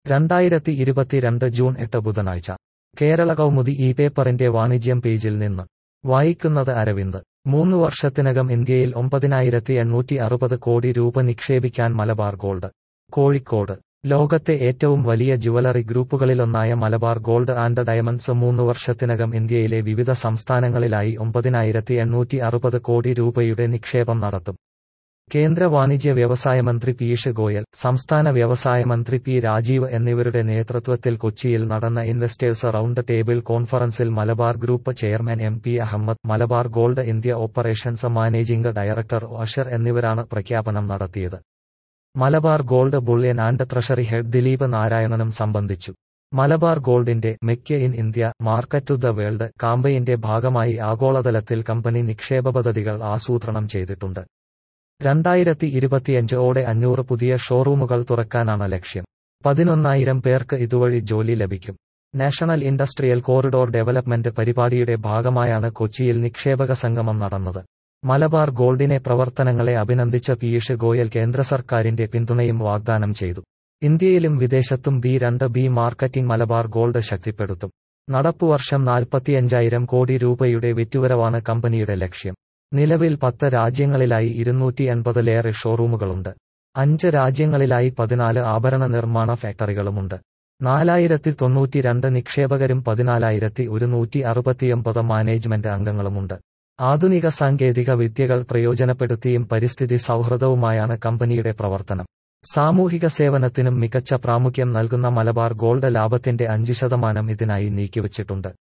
രണ്ടായിരത്തി ഇരുപത്തിരണ്ട് ജൂൺ എട്ട് ബുധനാഴ്ച കേരള കൗമുദി ഈ പേപ്പറിന്റെ വാണിജ്യം പേജിൽ നിന്ന് വായിക്കുന്നത് അരവിന്ദ് മൂന്ന് വർഷത്തിനകം ഇന്ത്യയിൽ ഒമ്പതിനായിരത്തി എണ്ണൂറ്റി അറുപത് കോടി രൂപ നിക്ഷേപിക്കാൻ മലബാർ ഗോൾഡ് കോഴിക്കോട് ലോകത്തെ ഏറ്റവും വലിയ ജുവലറി ഗ്രൂപ്പുകളിലൊന്നായ മലബാർ ഗോൾഡ് ആൻഡ് ഡയമണ്ട്സ് മൂന്ന് വർഷത്തിനകം ഇന്ത്യയിലെ വിവിധ സംസ്ഥാനങ്ങളിലായി ഒമ്പതിനായിരത്തി എണ്ണൂറ്റി അറുപത് കോടി രൂപയുടെ നിക്ഷേപം നടത്തും കേന്ദ്ര വാണിജ്യ വ്യവസായ മന്ത്രി പീയൂഷ് ഗോയൽ സംസ്ഥാന വ്യവസായ മന്ത്രി പി രാജീവ് എന്നിവരുടെ നേതൃത്വത്തിൽ കൊച്ചിയിൽ നടന്ന ഇൻവെസ്റ്റേഴ്സ് റൌണ്ട് ടേബിൾ കോൺഫറൻസിൽ Malabar group chairman M P Ahammed Malabar gold India operations managing director Ashar എന്നിവരാണ് പ്രഖ്യാപനം നടത്തിയത് Malabar gold bullion and treasury head Dileep നാരായണനും സംബന്ധിച്ചു മലബാർ ഗോൾഡിന്റെ make in India market to the world കാമ്പയിന്റെ ഭാഗമായി ആഗോളതലത്തിൽ കമ്പനി നിക്ഷേപ പദ്ധതികൾ ആസൂത്രണം ചെയ്തിട്ടുണ്ട് രണ്ടായിരത്തി ഇരുപത്തിയഞ്ച് ഓടെ അഞ്ഞൂറ് പുതിയ ഷോറൂമുകൾ തുറക്കാനാണ് ലക്ഷ്യം പതിനൊന്നായിരം പേർക്ക് ഇതുവഴി ജോലി ലഭിക്കും നാഷണൽ ഇൻഡസ്ട്രിയൽ കോറിഡോർ ഡെവലപ്മെന്റ് പരിപാടിയുടെ ഭാഗമായാണ് കൊച്ചിയിൽ നിക്ഷേപക സംഗമം നടന്നത് മലബാർ ഗോൾഡിനെ പ്രവർത്തനങ്ങളെ അഭിനന്ദിച്ച പീയൂഷ് ഗോയൽ കേന്ദ്ര സർക്കാരിന്റെ പിന്തുണയും വാഗ്ദാനം ചെയ്തു ഇന്ത്യയിലും വിദേശത്തും ബി രണ്ട് ബി മാർക്കറ്റിംഗ് മലബാർ ഗോൾഡ് ശക്തിപ്പെടുത്തും നടപ്പുവർഷം നാൽപ്പത്തിയഞ്ചായിരം കോടി രൂപയുടെ വിറ്റുവരവാണ് കമ്പനിയുടെ ലക്ഷ്യം നിലവിൽ പത്ത് രാജ്യങ്ങളിലായി ഇരുന്നൂറ്റി എൺപതിലേറെ ഷോറൂമുകളുണ്ട് അഞ്ച് രാജ്യങ്ങളിലായി പതിനാല് ആഭരണ നിർമ്മാണ ഫാക്ടറികളുമുണ്ട് നാലായിരത്തി തൊണ്ണൂറ്റിരണ്ട് നിക്ഷേപകരും പതിനാലായിരത്തി ഒരുന്നൂറ്റി അറുപത്തിയൊമ്പത് മാനേജ്മെന്റ് അംഗങ്ങളുമുണ്ട് ആധുനിക സാങ്കേതിക വിദ്യകൾ പ്രയോജനപ്പെടുത്തിയും പരിസ്ഥിതി സൗഹൃദവുമായാണ് കമ്പനിയുടെ പ്രവർത്തനം സാമൂഹിക സേവനത്തിനും മികച്ച പ്രാമുഖ്യം നൽകുന്ന മലബാർ ഗോൾഡ് ലാഭത്തിന്റെ അഞ്ച് ശതമാനം ഇതിനായി നീക്കിവച്ചിട്ടുണ്ട്